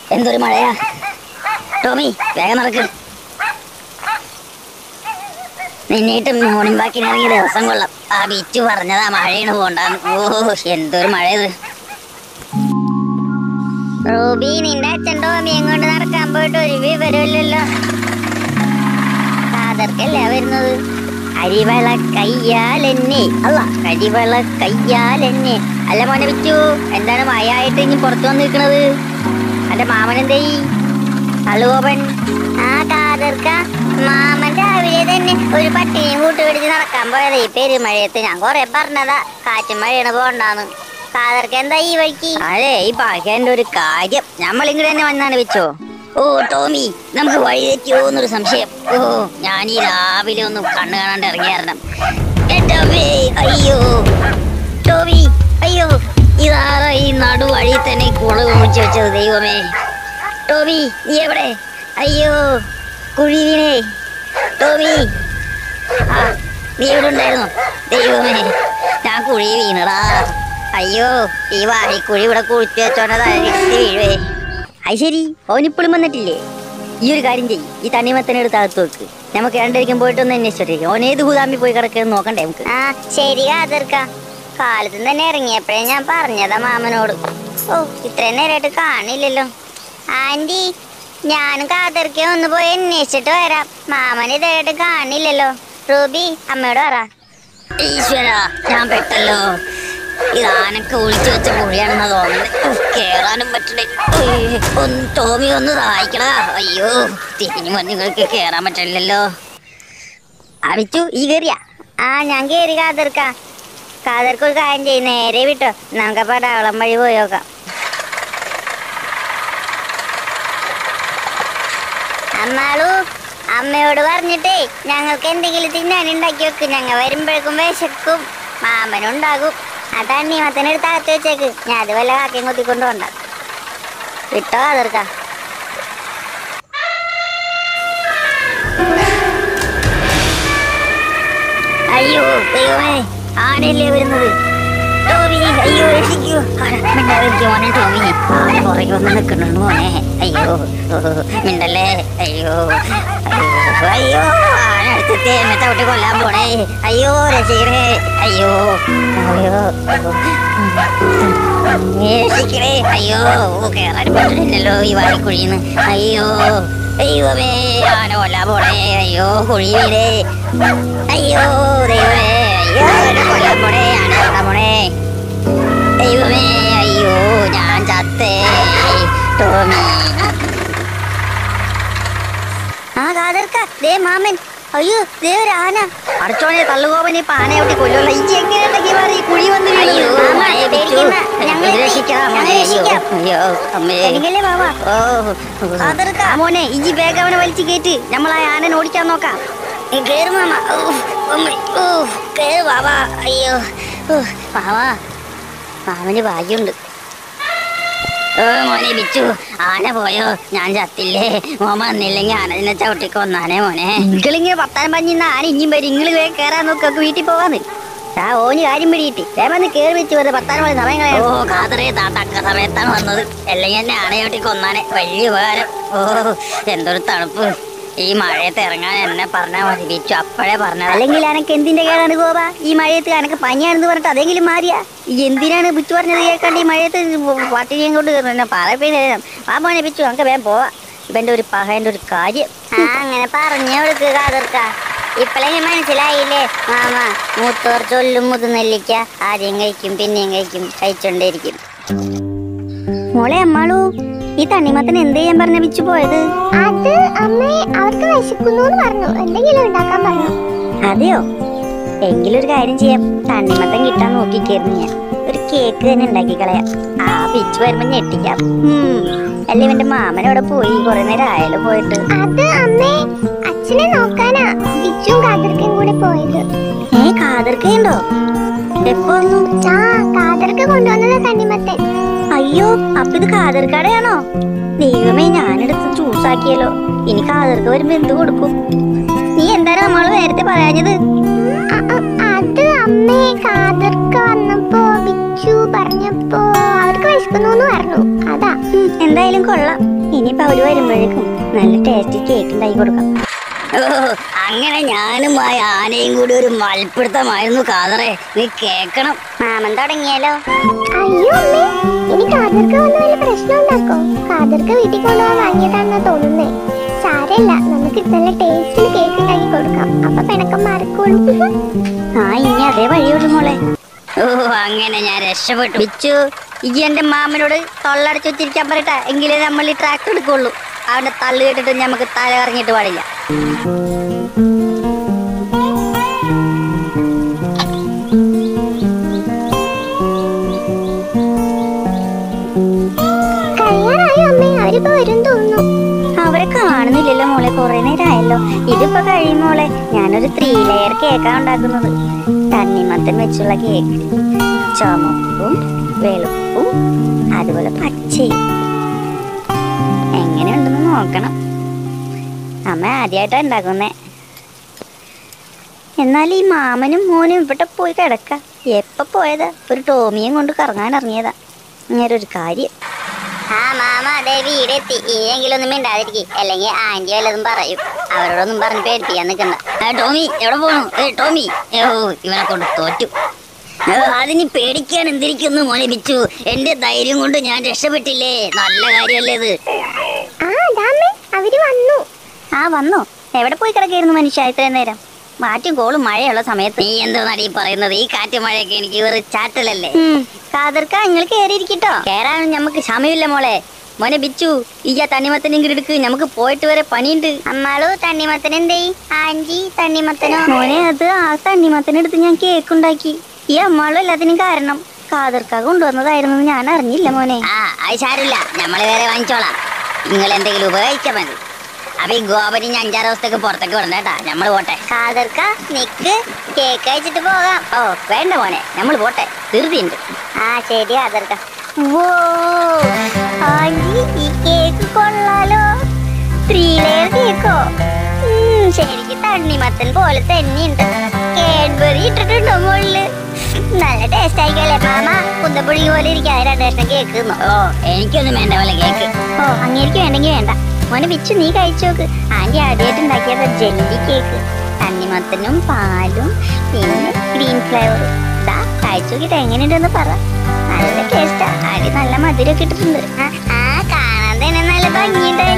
എന്തൊരു മഴയാ ടോമി വേഗം നടക്ക് നിന്നിട്ട് മോർണിംഗ് വാക്കിന് ഇറങ്ങിയ ദിവസം കൊള്ളാം ആ ബീച്ച് പറഞ്ഞതാ മഴയാണ് പോണ്ടാന്ന് ഓ എന്തൊരു മഴ ഇത് റൂബി നിന്റെ അച്ഛൻ ടോമിയും കൊണ്ട് നടക്കാൻ പോയിട്ട് ഒരു വിവരമില്ലല്ലോ കാതർക്കല്ലേ വരുന്നത് അരിവള കയ്യാലെന്നെ അല്ല കരിവള കയ്യാലെന്നെ അല്ല മോനെ വിച്ചു എന്താണ് മഴയായിട്ട് ഇനി പുറത്തു വന്ന് നിൽക്കണത് അന്റെ മാമൻ എന്തേ അളുവോപൻ ആ കാതർക്ക മാമൻ രാവിലെ തന്നെ ഒരു പട്ടിനെയും കൂട്ടുപിടിച്ച് നടക്കാൻ പോയത് ഈ പെരുമഴയത്ത് ഞാൻ കൊറേ പറഞ്ഞതാ കാറ്റും മഴയാണ് പോണ്ടാന്ന് കാതർക്ക് എന്താ ഈ വഴിക്ക് അതെ ഈ പകന്റെ ഒരു കാര്യം നമ്മളിങ്ങോട്ട് തന്നെ വന്നാണ് വെച്ചോ ഓ ടോമി നമുക്ക് വഴി തെറ്റിയോ എന്നൊരു സംശയം ഓ ഞാൻ ഈ രാവിലെ ഒന്ന് കണ്ണു കാണാണ്ട് ഇറങ്ങിയാരണം എന്റെ അമ്മേ, അയ്യോ ടോമി അയ്യോ ഇതാരാ ഈ നടു വഴി തന്നെ കുളവ് മുറിച്ച് വെച്ചത് ദൈവമേ ടോമി നീ എവിടെ അയ്യോ കുഴി വീണേ ടോമി ആ നീ ഇവിടെ ഉണ്ടായിരുന്നു ദൈവമേ ഞാൻ കുഴി വീണടാ അയ്യോ ഈ വാഴിക്കുഴി ഇവിടെ കുഴിച്ചു വെച്ചോണ്ട് തലയിരിച്ച് വീഴുവേ അത് ശരി ഓനിപ്പോഴും വന്നിട്ടില്ലേ ഈ ഒരു കാര്യം ചെയ്യ് ഈ തണ്ണിമത്തനെടുത്ത് അകത്ത് വെക്ക് നമുക്ക് രണ്ടായിരിക്കും പോയിട്ട് ഒന്ന് അന്വേഷിച്ചോട്ടെ ഓൻ ഏത് ഭൂതാമ്പി പോയി കിടക്കുന്നു നോക്കണ്ടേ നമുക്ക് ആ ശരി കാതർക്ക കാലത്ത് തന്നെ ഇറങ്ങിയപ്പോഴേ ഞാൻ പറഞ്ഞതാ മാമനോട് ഓ ഇത്രയും നേരമായിട്ട് കാണില്ലല്ലോ ആന്റി ഞാനും കാതർക്കെ ഒന്ന് പോയി അന്വേഷിച്ചിട്ട് വരാം മാമൻ ഇതായിട്ട് കാണില്ലല്ലോ റൂബി അമ്മയോട് പറ ഈശ്വര ഞാൻ പെട്ടല്ലോ ഇത് ആനക്ക് ഒളിച്ചു വെച്ച കുഴിയാണെന്നാ തോന്നുന്നത് ഉഫ്, കേറാനും പറ്റണേ ഉയ്യ്, ഒന്ന് ടോമി ഒന്ന് സഹായിക്കടാ അയ്യോ തിരിഞ്ഞു നിങ്ങൾക്ക് കേറാൻ പറ്റില്ലല്ലോ അടിച്ചു ഈ കേറിയ ആ ഞാൻ കേറി കാതർക്ക കാതർക്ക് ഒരു കാര്യം ചെയ്യും നേരെ വിട്ടോ നമുക്ക് പടാവളം വഴി പോയി നോക്കാം അമ്മാളു അമ്മയോട് പറഞ്ഞിട്ടേ ഞങ്ങൾക്ക് എന്തെങ്കിലും തിന്നാൻ ഉണ്ടാക്കി വെക്ക് ഞങ്ങൾ വരുമ്പോഴേക്കും വിശക്കും മാമനുണ്ടാകും ആ തണ്ണിമത്തനെടുത്ത് അകത്ത് വെച്ചേക്ക് ഞാൻ അത് വല്ല കാക്കയും കുത്തിക്കൊണ്ട് പോണ്ട വിട്ടോ അതിർക്ക അയ്യോ ദൈവമേ ആനയല്ലേ വരുന്നത് ടോമി അയ്യോ രക്ഷിക്കൂ ആന, മിണ്ടാതിരിക്കൂ മോനെ ടോമി ആന പുറകെ വന്ന് നിൽക്കുന്നുണ്ട് മോനെ അയ്യോ ഓ, മിണ്ടല്ലേ അയ്യോ അയ്യോ അയ്യോ ആന അടുത്തെത്തി എന്നെ ചവിട്ടി കൊല്ലാൻ പോണേ അയ്യോ രക്ഷിക്കണേ അയ്യോ അയ്യോ നീ രക്ഷിക്കണേ അയ്യോ ഓ, കേറാൻ പറ്റില്ലല്ലോ ഈ വാടിക്കുഴിന്ന് അയ്യോ ദൈവമേ ആന കൊല്ലാൻ പോണേ അയ്യോ കുഴി വീടേ അയ്യോ ദൈവമേ അയ്യോ എന്നെ കൊല്ലാൻ പോണേ ആന കൊല്ലാൻ പോണേ ദൈവമേ അയ്യോ ഞാൻ ചത്തേ ടോമി ആ കാതർക്ക ദേ മാമൻ അയ്യോ ദേ ഒരു ആന അടച്ചോനെ തള്ളുകോപൻ ഇപ്പൊ ആന എവിടെ കൊല്ലുമല്ലോ ഇജ്ജ് എങ്ങനെയുണ്ടെങ്കിൽ മാറി ഈ കുഴി വന്ന് വീണു അയ്യോ, മാമ, പേടിക്കണ്ട. ഞങ്ങൾ രക്ഷിക്കാം ഞങ്ങൾ മോനെ, അയ്യോ രക്ഷിക്കാം. അയ്യോ അമ്മേ എനിക്കല്ലേ മാമ ഓ കാതർക്ക. ആ മോനെ ഇജി വേഗം അവനെ വലിച്ചു കയറ്റ് നമ്മൾ ആ ആനനെ ഓടിക്കാൻ നോക്കാം കേറ് മാമ ഊഫ്, അമ്മേ, ഊഫ്, കേറ് മാമ അയ്യോ ഊഫ്, മാമ മാമന് ഭാഗ്യമുണ്ട് ഓ മോനെ ബിച്ചു ആന പോയോ ഞാൻ ചത്തില്ലേ മോമ വന്നില്ലെങ്കിൽ ആനതിനെ ചവിട്ടി കൊന്നാനേ മോനെ നിങ്ങളിങ്ങനെ പത്താൻ പഞ്ഞിന്ന് ആന ഇനിയും വരും നിങ്ങൾ വേഗം കയറാൻ നോക്കൊക്കെ വീട്ടിൽ പോവാന്ന് ആ ഓന് കാര്യം പിടിയിട്ട് വേഗം കേറി വെച്ച് വെറുതെ പത്താൻ മണി സമയം കളയാം ഓ കാതറേ താ തക്ക സമയത്താണ് വന്നത് അല്ലെങ്കിൽ എന്നെ ആന ചവിട്ടി കൊന്നാനെ വലിയ ഉപകാരം ഓ എന്തൊരു തണുപ്പ് ഈ മഴയത്ത് ഇറങ്ങാൻ എന്നെ പറഞ്ഞാൽ മതി ബിച്ചു അപ്പോഴേ പറഞ്ഞത് അല്ലെങ്കിൽ എനക്ക് എന്തിന്റെ കേടാണ് ഗോപ ഈ മഴയത്ത് എനക്ക് പനിയാണെന്ന് പറഞ്ഞിട്ട് അതെങ്കിലും മാറിയാ ഈ എന്തിനാണ് ബിച്ചു പറഞ്ഞത് കേൾക്കാണ്ട് ഈ മഴയത്ത് പട്ടിനെയും കൊണ്ട് എന്നെ പറയപ്പേ ആ മോനെ ബിച്ചു നമുക്ക് വേഗം പോവാ ഇവന്റെ ഒരു പഹന്റെ ഒരു കാര്യം ആ അങ്ങനെ പറഞ്ഞു കൊടുക്കുക കാതർക്ക ഇപ്പളെങ്കിൽ മനസ്സിലായില്ലേ മാമ മൂത്തോർ ചൊല്ലും മുതുനെല്ലിക്ക ആദ്യം കഴിക്കും പിന്നെയും കഴിക്കും കഴിച്ചോണ്ടേയിരിക്കും മോളെ അമ്മാളു ഈ തണ്ണിമത്തൻ എന്ത് ചെയ്യാൻ പറഞ്ഞ ബിച്ചു പോയത് അത് അമ്മേ അവർക്ക് വിശക്കുന്നു പറഞ്ഞു എന്തെങ്കിലും ഉണ്ടാക്കാൻ പറഞ്ഞു അതെയോ എങ്കിലൊരു കാര്യം ചെയ്യാം തണ്ണിമത്തൻ കിട്ടാൻ നോക്കിക്കായിരുന്നു ഞാൻ ഒരു കേക്ക് തന്നെ ഉണ്ടാക്കി കളയാം ആ ബിച്ചു വരുമ്പോ ഞെട്ടിക്കാം ഉം. അല്ല ഇവന്റെ മാമനവിടെ പോയി കുറെ നേരം ആയാലും പോയിട്ട് അത് അമ്മേ അച്ഛനെ നോക്കാനാ ബിച്ചും കാതർക്കും കൂടെ പോയത് ഏ കാതർക്കുണ്ടോ എപ്പോ വന്നു ആ കാതർക്ക് കൊണ്ടുവന്നത് തണ്ണിമത്തൻ അയ്യോ അപ്പൊ ഇത് കാതർക്കടയാണോ ദൈവമേ ഞാനെടുത്ത് ജ്യൂസാക്കിയല്ലോ ഇനി കാതർക്ക് വരുമ്പോ എന്ത് കൊടുക്കും നീ എന്താണ് നമ്മള് നേരത്തെ പറയാഞ്ഞത് അ- അ- അത് അമ്മേ കാതർക്ക് വന്നപ്പോ ബിച്ചു പറഞ്ഞപ്പോ അവർക്ക് വിശക്കുന്നു പറഞ്ഞു അതാ ഉം, എന്താ എന്തായാലും കൊള്ളാം ഇനിയിപ്പോ അവര് വരുമ്പോഴേക്കും നല്ല ടേസ്റ്റി കേക്ക് ഉണ്ടാക്കി കൊടുക്കാം ഓ അങ്ങനെ ഞാനും ആ ആനയും കൂടി ഒരു മൽപ്പിടുത്തമായിരുന്നു കാതറേ നീ കേക്കണം മാമൻ തുടങ്ങിയാലോ അയ്യോ അമ്മേ ഇനി കാതർക്ക് വന്ന് വല്ല പ്രശ്നം ഉണ്ടാക്കോ കാതർക്ക് വീട്ടിൽ കൊണ്ടുപോകാൻ വാങ്ങിയതാണെന്നാ തോന്നുന്നേ സാരല്ല നമുക്ക് നല്ല ടേസ്റ്റിൽ കേക്ക് ഉണ്ടാക്കി കൊടുക്കാം അപ്പൊ പിണക്കം മാറിക്കോളും ആ ഇനി അതേ വഴിയുള്ളൂ മോളെ ഓ അങ്ങനെ ഞാൻ രക്ഷപ്പെട്ടു ബിച്ചു ഇജി എന്റെ മാമനോട് തൊള്ളടച്ചു വെച്ചിരിക്കാൻ പറയട്ടെ എങ്കിലേ നമ്മൾ ഈ ട്രാക്ടർ എടുക്കുള്ളൂ അവന്റെ തള്ളു കേട്ടിട്ട് നമുക്ക് തല ഇറങ്ങിയിട്ട് പാടില്ല കഴിയാറായോ അമ്മേ അവരിപ്പോ വരും തോന്നുന്നു അവരെ കാണുന്നില്ലല്ലോ മോളെ കുറെ നേരമായല്ലോ ഇതിപ്പോ കഴിയും മോളെ ഞാനൊരു ത്രീ ലെയർ കേക്കാ ഉണ്ടാക്കുന്നത് തണ്ണിമത്തൻ വെച്ചുള്ള കേക്ക് ചുമപ്പും വെളുപ്പും അതുപോലെ പച്ചയും എങ്ങനെയുണ്ടെന്ന് നോക്കണം അമ്മ ആദ്യമായിട്ടാ ഉണ്ടാക്കുന്നേ എന്നാൽ ഈ മാമനും മോനും ഇവിടെ പോയി കിടക്ക എപ്പോ പോയതാ ഒരു ടോമിയും കൊണ്ട് കറങ്ങാൻ ഇറങ്ങിയതാ ഇങ്ങനെ ഒരു കാര്യം ആ മാമ അതെ വീടെത്തി ഇനിയെങ്കിലും ഒന്നും മിണ്ടാതിരിക്കും അല്ലെങ്കിൽ ആന്റി വല്ലതും പറയും അവരോടൊന്നും പറഞ്ഞ് പേടിപ്പിക്കാൻ നിൽക്കണ്ട ആ, ടോമി എവിടെ പോണു ഏ ടോമി ഏ, ഓ ഇവനെ കൊണ്ട് തോറ്റു ഏ, അതിന് പേടിക്കാൻ എന്തിരിക്കുന്നു മോനെ ബിച്ചു എന്റെ ധൈര്യം കൊണ്ട് ഞാൻ രക്ഷപ്പെട്ടില്ലേ നല്ല കാര്യമല്ലേ ഇത് ആ അതാ അമ്മേ അവര് വന്നു ആ വന്നോ എവിടെ പോയി കിടക്കായിരുന്നു മനുഷ്യ ഇത്രയും നേരം മാറ്റും കോളും മഴയുള്ള സമയത്ത് നീ എന്തോ നടി പറയുന്നത് ഈ കാറ്റ് മഴയൊക്കെ എനിക്ക് വെറു ചാറ്റലല്ലേ കാതർക്ക നിങ്ങൾ കേറിയിരിക്കട്ടോ കേറാനും നമുക്ക് സമയമില്ല മോളെ മോനെ ബിച്ചു ഈ ആ തണ്ണിമത്തനും ഇങ്ങോട്ട് എടുക്ക് നമുക്ക് പോയിട്ട് വരെ പണിയുണ്ട് അമ്മാളു തണ്ണിമത്തൻ എന്തേ ആന്റി തണ്ണിമത്തനോ മോനെ അത് ആ തണ്ണിമത്തനെടുത്ത് ഞാൻ കേക്ക് ഉണ്ടാക്കി ഈ അമ്മാളും എല്ലാത്തിനും കാരണം കാതർക്ക കൊണ്ടുവന്നതായിരുന്നു ഞാൻ അറിഞ്ഞില്ല മോനെ ആ അത് സാരില്ല നമ്മള് വേറെ വാങ്ങിച്ചോളാം നിങ്ങൾ എന്തെങ്കിലും ഉപയോഗിച്ചാൽ മതി അപ്പൊ ഈ ഗോപനി ഇനി അഞ്ചാറ് ദിവസത്തേക്ക് പുറത്തേക്ക് വിടണ്ട കേട്ടാ നമ്മള് പോട്ടെ കാതർക്ക നിക്ക് കേക്ക് കഴിച്ചിട്ട് പോകാം ഓ വേണ്ട മോനെ നമ്മൾ പോട്ടെ ധൃതിയുണ്ട് ആ ശരി കാതർക്ക വോ ആന്റി ഈ കേക്ക് കൊള്ളാലോ ത്രീ ലെയർ കേക്കോ ഉം, ശരിക്കും തണ്ണിമത്തൻ പോലെ തന്നെയുണ്ട് കേഡ്ബറി ഇട്ടിട്ടുണ്ടോ മുകളില് നല്ല ടേസ്റ്റ് ആയിക്കല്ലേ മാമ കുന്തപ്പുഴി പോലെ ഇരിക്കാതെ രണ്ട് കഷ്ണം കേക്ക് തിന്നോ ഓ എനിക്കൊന്നും വേണ്ട പോലെ കേക്ക് ഓ അങ്ങേക്ക് വേണ്ടെങ്കിൽ വേണ്ട മോനെ പിച്ചു നീ കഴിച്ചു നോക്ക് ആന്റി ആദ്യമായിട്ട് ഉണ്ടാക്കിയത് ജെല്ലി കേക്ക് തണ്ണിമത്തനും പാലും പിന്നെ ഗ്രീൻ ഫ്ലേവറും ഇതാ കഴിച്ചു നോക്കിട്ട് എങ്ങനെയുണ്ടെന്ന് പറ നല്ല ടേസ്റ്റാ ആദ്യം നല്ല മധുരമൊക്കെ ഇട്ടിട്ടുണ്ട് ആ കാണാൻ തന്നെ നല്ല ഭംഗിയുണ്ട്